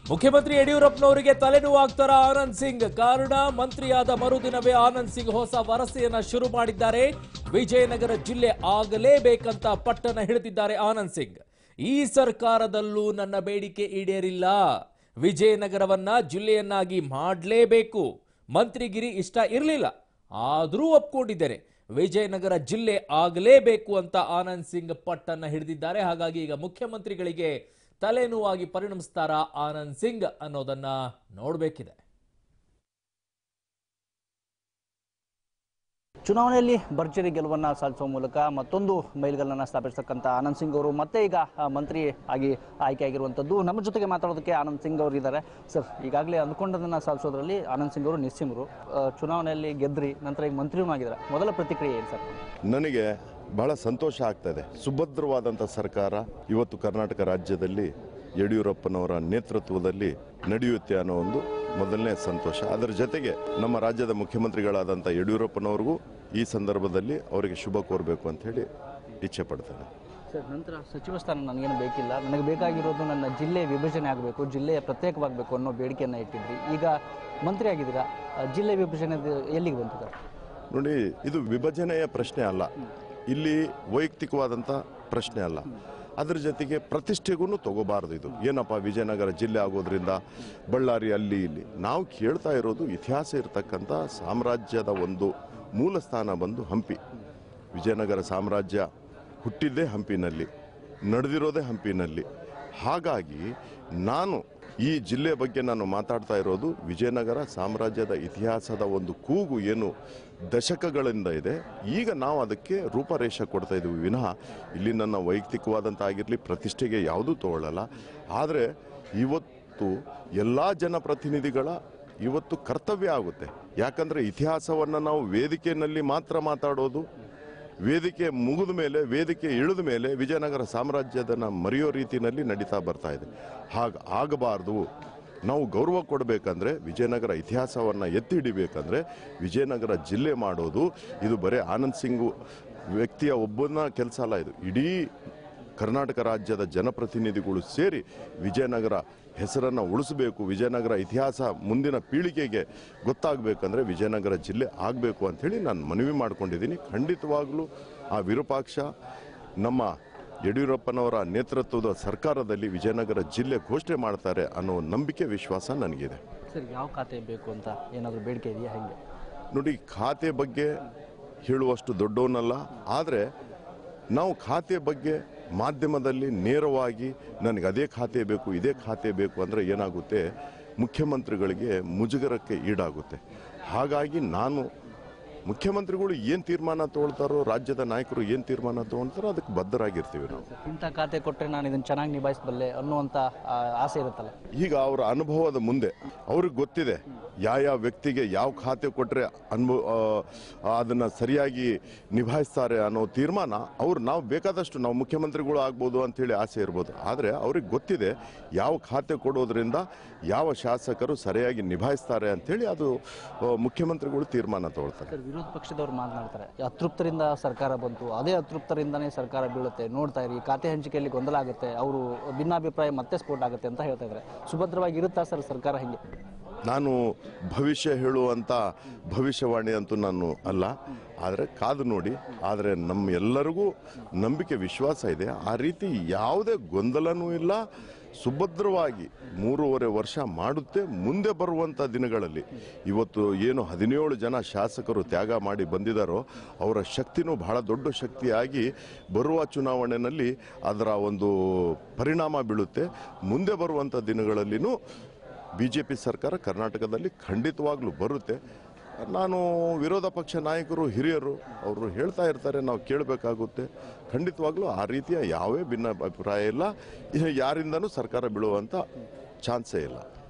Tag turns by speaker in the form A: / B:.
A: ಮುಖ್ಯಮಂತ್ರಿ ಯಡಿಯೂರಪ್ಪನವರಿಗೆ ತಲೆನೋವು ಆಗ್ತಾರ ಆನಂದ್ ಸಿಂಗ್ ಕಾರಣ ಮಂತ್ರಿಯಾದ ಮರುದಿನವೇ ಆನಂದ್ ಸಿಂಗ್ ಹೊಸ ವರಸೆಯನ್ನ ಶುರು ಮಾಡಿದ್ದಾರೆ ವಿಜಯನಗರ ಜಿಲ್ಲೆ ಆಗಲೇಬೇಕಂತ ಪಟ್ಟಣ ಹಿಡಿದಿದ್ದಾರೆ ಆನಂದ್ ಸಿಂಗ್ ಈ ಸರ್ಕಾರದಲ್ಲೂ ನನ್ನ ಬೇಡಿಕೆ ಈಡೇರಿಲ್ಲ ವಿಜಯನಗರವನ್ನ ಜಿಲ್ಲೆಯನ್ನಾಗಿ ಮಾಡಲೇಬೇಕು ಮಂತ್ರಿಗಿರಿ ಇಷ್ಟ ಇರಲಿಲ್ಲ ಆದರೂ ಒಪ್ಕೊಂಡಿದ್ದೇನೆ ವಿಜಯನಗರ ಜಿಲ್ಲೆ ಆಗಲೇಬೇಕು ಅಂತ ಆನಂದ್ ಸಿಂಗ್ ಪಟ್ಟನ್ನ ಹಿಡಿದಿದ್ದಾರೆ ಹಾಗಾಗಿ ಈಗ ಮುಖ್ಯಮಂತ್ರಿಗಳಿಗೆ ತಲೆನೋವಾಗಿ ಪರಿಣಮಿಸ್ತಾರಾ ಆನಂದ್ ಸಿಂಗ್ ಅನ್ನೋದನ್ನ ನೋಡಬೇಕಿದೆ
B: ಚುನಾವಣೆಯಲ್ಲಿ ಭರ್ಜರಿ ಗೆಲುವನ್ನು ಸಾಧಿಸುವ ಮೂಲಕ ಮತ್ತೊಂದು ಮೈಲಿಗಲ್ಲನ್ನು ಸ್ಥಾಪಿಸತಕ್ಕಂಥ ಆನಂದ್ ಸಿಂಗ್ ಅವರು ಮತ್ತೆ ಈಗ ಆ, ಮಂತ್ರಿ ಆಗಿ ಆಯ್ಕೆಯಾಗಿರುವಂಥದ್ದು ನಮ್ಮ ಜೊತೆಗೆ ಮಾತಾಡೋದಕ್ಕೆ ಆನಂದ್ ಸಿಂಗ್ ಅವರು ಇದ್ದಾರೆ ಸರ್ ಈಗಾಗಲೇ ಅಂದ್ಕೊಂಡದನ್ನು ಸಾಧಿಸೋದ್ರಲ್ಲಿ ಆನಂದ್ ಸಿಂಗ್ ಅವರು ನಿಸ್ಸಿಮರು ಆ, ಚುನಾವಣೆಯಲ್ಲಿ ಗೆದ್ರಿ ನಂತರ ಈಗ ಮಂತ್ರಿನೂ ಆಗಿದ್ದಾರೆ ಮೊದಲ ಪ್ರತಿಕ್ರಿಯೆ ಏನು ಸರ್
C: ನನಗೆ ಬಹಳ ಸಂತೋಷ ಆಗ್ತದೆ ಸುಭದ್ರವಾದಂಥ ಸರ್ಕಾರ ಇವತ್ತು ಕರ್ನಾಟಕ ರಾಜ್ಯದಲ್ಲಿ ಯಡಿಯೂರಪ್ಪನವರ ನೇತೃತ್ವದಲ್ಲಿ ನಡೆಯುತ್ತೆ ಅನ್ನೋ ಒಂದು ಮೊದಲನೇ ಸಂತೋಷ ಅದರ ಜೊತೆಗೆ ನಮ್ಮ ರಾಜ್ಯದ ಮುಖ್ಯಮಂತ್ರಿಗಳಾದಂಥ ಯಡಿಯೂರಪ್ಪನವ್ರಿಗೂ ಈ ಸಂದರ್ಭದಲ್ಲಿ ಅವರಿಗೆ ಶುಭ ಕೋರಬೇಕು ಅಂತ ಹೇಳಿ ಇಚ್ಛೆ ಪಡ್ತೇನೆ
B: ಸರ್ ನಂತರ ಸಚಿವ ಸ್ಥಾನ ನನಗೇನು ಬೇಕಿಲ್ಲ ನನಗೆ ಬೇಕಾಗಿರೋದು ನನ್ನ ಜಿಲ್ಲೆ ವಿಭಜನೆ ಆಗಬೇಕು ಜಿಲ್ಲೆ ಪ್ರತ್ಯೇಕವಾಗಬೇಕು ಅನ್ನೋ ಬೇಡಿಕೆಯನ್ನು ಇಟ್ಟಿದ್ರಿ ಈಗ ಮಂತ್ರಿ ಆಗಿದ್ದೀರಾ ಆ, ಜಿಲ್ಲೆ ವಿಭಜನೆ ಎಲ್ಲಿಗೆ ಬಂತು ಸರ್
C: ನೋಡಿ ಇದು ವಿಭಜನೆಯ ಪ್ರಶ್ನೆ ಅಲ್ಲ ಇಲ್ಲಿ ವೈಯಕ್ತಿಕವಾದಂಥ ಪ್ರಶ್ನೆ ಅಲ್ಲ ಅದ್ರ ಜೊತೆಗೆ ಪ್ರತಿಷ್ಠೆಗೂ ತಗೋಬಾರ್ದು ಇದು ಏನಪ್ಪ ವಿಜಯನಗರ ಜಿಲ್ಲೆ ಆಗೋದ್ರಿಂದ ಬಳ್ಳಾರಿ ಅಲ್ಲಿ ಇಲ್ಲಿ ನಾವು ಕೇಳ್ತಾ ಇರೋದು ಇತಿಹಾಸ ಇರತಕ್ಕಂಥ ಸಾಮ್ರಾಜ್ಯದ ಒಂದು ಮೂಲ ಸ್ಥಾನ ಬಂದು ಹಂಪಿ ವಿಜಯನಗರ ಸಾಮ್ರಾಜ್ಯ ಹುಟ್ಟಿದ್ದೇ ಹಂಪಿನಲ್ಲಿ ನಡೆದಿರೋದೇ ಹಂಪಿನಲ್ಲಿ ಹಾಗಾಗಿ ನಾನು ಈ ಜಿಲ್ಲೆ ಬಗ್ಗೆ ನಾನು ಮಾತಾಡ್ತಾ ಇರೋದು ವಿಜಯನಗರ ಸಾಮ್ರಾಜ್ಯದ ಇತಿಹಾಸದ ಒಂದು ಕೂಗು ಏನು ದಶಕಗಳಿಂದ ಇದೆ ಈಗ ನಾವು ಅದಕ್ಕೆ ರೂಪರೇಷೆ ಕೊಡ್ತಾ ಇದ್ದೀವಿ ವಿನಃ ಇಲ್ಲಿ ನನ್ನ ವೈಯಕ್ತಿಕವಾದಂಥ ಆಗಿರಲಿ ಪ್ರತಿಷ್ಠೆಗೆ ಯಾವುದೂ ತಗೊಳ್ಳಲ್ಲ ಆದರೆ ಇವತ್ತು ಎಲ್ಲ ಜನಪ್ರತಿನಿಧಿಗಳ ಇವತ್ತು ಕರ್ತವ್ಯ ಆಗುತ್ತೆ ಯಾಕಂದರೆ ಇತಿಹಾಸವನ್ನು ನಾವು ವೇದಿಕೆಯಲ್ಲಿ ಮಾತ್ರ ಮಾತಾಡೋದು ವೇದಿಕೆ ಮುಗಿದ ಮೇಲೆ ವೇದಿಕೆ ಇಳಿದ ಮೇಲೆ ವಿಜಯನಗರ ಸಾಮ್ರಾಜ್ಯದನ್ನ ಮರೆಯೋ ರೀತಿಯಲ್ಲಿ ನಡೀತಾ ಬರ್ತಾ ಇದೆ ಹಾಗೆ ಆಗಬಾರ್ದು ನಾವು ಗೌರವ ಕೊಡಬೇಕಂದ್ರೆ ವಿಜಯನಗರ ಇತಿಹಾಸವನ್ನು ಎತ್ತಿ ಹಿಡಿಬೇಕಂದ್ರೆ ವಿಜಯನಗರ ಜಿಲ್ಲೆ ಮಾಡೋದು ಇದು ಬರೀ ಆನಂದ್ ಸಿಂಗು ವ್ಯಕ್ತಿಯ ಒಬ್ಬನ ಕೆಲಸ ಅಲ್ಲ ಇದು ಇಡೀ ಕರ್ನಾಟಕ ರಾಜ್ಯದ ಜನಪ್ರತಿನಿಧಿಗಳು ಸೇರಿ ವಿಜಯನಗರ ಹೆಸರನ್ನು ಉಳಿಸಬೇಕು ವಿಜಯನಗರ ಇತಿಹಾಸ ಮುಂದಿನ ಪೀಳಿಗೆಗೆ ಗೊತ್ತಾಗಬೇಕಂದ್ರೆ ವಿಜಯನಗರ ಜಿಲ್ಲೆ ಆಗಬೇಕು ಅಂಥೇಳಿ ನಾನು ಮನವಿ ಮಾಡ್ಕೊಂಡಿದ್ದೀನಿ ಖಂಡಿತವಾಗ್ಲೂ ಆ ವಿರೂಪಾಕ್ಷ ನಮ್ಮ ಯಡಿಯೂರಪ್ಪನವರ ನೇತೃತ್ವದ ಸರ್ಕಾರದಲ್ಲಿ ವಿಜಯನಗರ ಜಿಲ್ಲೆ ಘೋಷಣೆ ಮಾಡ್ತಾರೆ ಅನ್ನೋ ನಂಬಿಕೆ ವಿಶ್ವಾಸ ನನಗಿದೆ
B: ಸರ್ ಯಾವ ಖಾತೆ ಬೇಕು ಅಂತ ಏನಾದರೂ ಬೇಡಿಕೆ ಇದೆಯಾ ಹೆಂಗೆ
C: ನೋಡಿ ಖಾತೆ ಬಗ್ಗೆ ಹೇಳುವಷ್ಟು ದೊಡ್ಡವನಲ್ಲ ಆದರೆ ನಾವು ಖಾತೆ ಬಗ್ಗೆ ಮಾಧ್ಯಮದಲ್ಲಿ ನೇರವಾಗಿ ನನಗೆ ಅದೇ ಖಾತೆ ಬೇಕು ಇದೇ ಖಾತೆ ಬೇಕು ಅಂದರೆ ಏನಾಗುತ್ತೆ ಮುಖ್ಯಮಂತ್ರಿಗಳಿಗೆ ಮುಜುಗರಕ್ಕೆ ಈಡಾಗುತ್ತೆ ಹಾಗಾಗಿ ನಾನು ಮುಖ್ಯಮಂತ್ರಿಗಳು ಏನು ತೀರ್ಮಾನ ತಗೊಳ್ತಾರೋ ರಾಜ್ಯದ ನಾಯಕರು ಏನು ತೀರ್ಮಾನ ತಗೊಳ್ತಾರೋ ಅದಕ್ಕೆ ಬದ್ಧರಾಗಿರ್ತೀವಿ ನಾವು
B: ಇಂಥ ಖಾತೆ ಕೊಟ್ಟರೆ ನಾನು ಇದನ್ನು ಚೆನ್ನಾಗಿ ನಿಭಾಯಿಸಬಲ್ಲೆ ಅನ್ನುವಂಥ ಆ, ಆಸೆ ಇರುತ್ತಲ್ಲ
C: ಈಗ ಅವರ ಅನುಭವದ ಮುಂದೆ ಅವ್ರಿಗೆ ಗೊತ್ತಿದೆ ಯಾವ ಯಾವ ವ್ಯಕ್ತಿಗೆ ಯಾವ ಖಾತೆ ಕೊಟ್ಟರೆ ಅನುಭವ ಅದನ್ನು ಸರಿಯಾಗಿ ನಿಭಾಯಿಸ್ತಾರೆ ಅನ್ನೋ ತೀರ್ಮಾನ ಅವ್ರು ನಾವು ಬೇಕಾದಷ್ಟು ನಾವು ಮುಖ್ಯಮಂತ್ರಿಗಳು ಆಗ್ಬೋದು ಅಂತೇಳಿ ಆಸೆ ಇರ್ಬೋದು ಆದರೆ ಅವ್ರಿಗೆ ಗೊತ್ತಿದೆ ಯಾವ ಖಾತೆ ಕೊಡೋದ್ರಿಂದ ಯಾವ ಶಾಸಕರು ಸರಿಯಾಗಿ ನಿಭಾಯಿಸ್ತಾರೆ ಅಂಥೇಳಿ ಅದು ಆ, ಮುಖ್ಯಮಂತ್ರಿಗಳು ತೀರ್ಮಾನ ತಗೊಳ್ತಾರೆ
B: ಸರ್ ವಿರೋಧ ಪಕ್ಷದವ್ರು ಮಾತನಾಡ್ತಾರೆ ಅತೃಪ್ತರಿಂದ ಸರ್ಕಾರ ಬಂತು ಅದೇ ಅತೃಪ್ತರಿಂದನೇ ಸರ್ಕಾರ ಬೀಳುತ್ತೆ ನೋಡ್ತಾ ಇರಿ ಖಾತೆ ಹಂಚಿಕೆಯಲ್ಲಿ ಗೊಂದಲ ಆಗುತ್ತೆ ಅವರು ಭಿನ್ನಾಭಿಪ್ರಾಯ ಮತ್ತೆ ಸ್ಫೋಟ ಆಗುತ್ತೆ ಅಂತ ಹೇಳ್ತಾ ಇದ್ದಾರೆ ಸುಭದ್ರವಾಗಿ ಇರುತ್ತಾ ಸರ್ ಸರ್ಕಾರ ಹಿಂಗೆ
C: ನಾನು ಭವಿಷ್ಯ ಹೇಳುವಂಥ ಭವಿಷ್ಯವಾಣಿ ಅಂತೂ ನಾನು ಅಲ್ಲ ಆದರೆ ಕಾದು ನೋಡಿ ಆದರೆ ನಮ್ಮ ಎಲ್ಲರಿಗೂ ನಂಬಿಕೆ ವಿಶ್ವಾಸ ಇದೆ ಆ ರೀತಿ ಯಾವುದೇ ಗೊಂದಲನೂ ಇಲ್ಲ ಸುಭದ್ರವಾಗಿ ಮೂರುವರೆ ವರ್ಷ ಮಾಡುತ್ತೆ ಮುಂದೆ ಬರುವಂಥ ದಿನಗಳಲ್ಲಿ ಇವತ್ತು ಏನು ಹದಿನೇಳು ಜನ ಶಾಸಕರು ತ್ಯಾಗ ಮಾಡಿ ಬಂದಿದ್ದಾರೋ ಅವರ ಶಕ್ತಿನೂ ಬಹಳ ದೊಡ್ಡ ಶಕ್ತಿಯಾಗಿ ಬರುವ ಚುನಾವಣೆಯಲ್ಲಿ ಅದರ ಒಂದು ಪರಿಣಾಮ ಬೀಳುತ್ತೆ ಮುಂದೆ ಬರುವಂಥ ದಿನಗಳಲ್ಲಿನೂ ಬಿ ಜೆ ಪಿ ಸರ್ಕಾರ ಕರ್ನಾಟಕದಲ್ಲಿ ಖಂಡಿತವಾಗ್ಲೂ ಬರುತ್ತೆ ನಾನು ವಿರೋಧ ಪಕ್ಷ ನಾಯಕರು ಹಿರಿಯರು ಅವರು ಹೇಳ್ತಾ ಇರ್ತಾರೆ ನಾವು ಕೇಳಬೇಕಾಗುತ್ತೆ ಖಂಡಿತವಾಗ್ಲೂ ಆ ರೀತಿಯ ಯಾವೇ ಭಿನ್ನ ಅಭಿಪ್ರಾಯ ಇಲ್ಲ ಯಾರಿಂದನೂ ಸರ್ಕಾರ ಬೀಳುವಂಥ ಚಾನ್ಸೇ ಇಲ್ಲ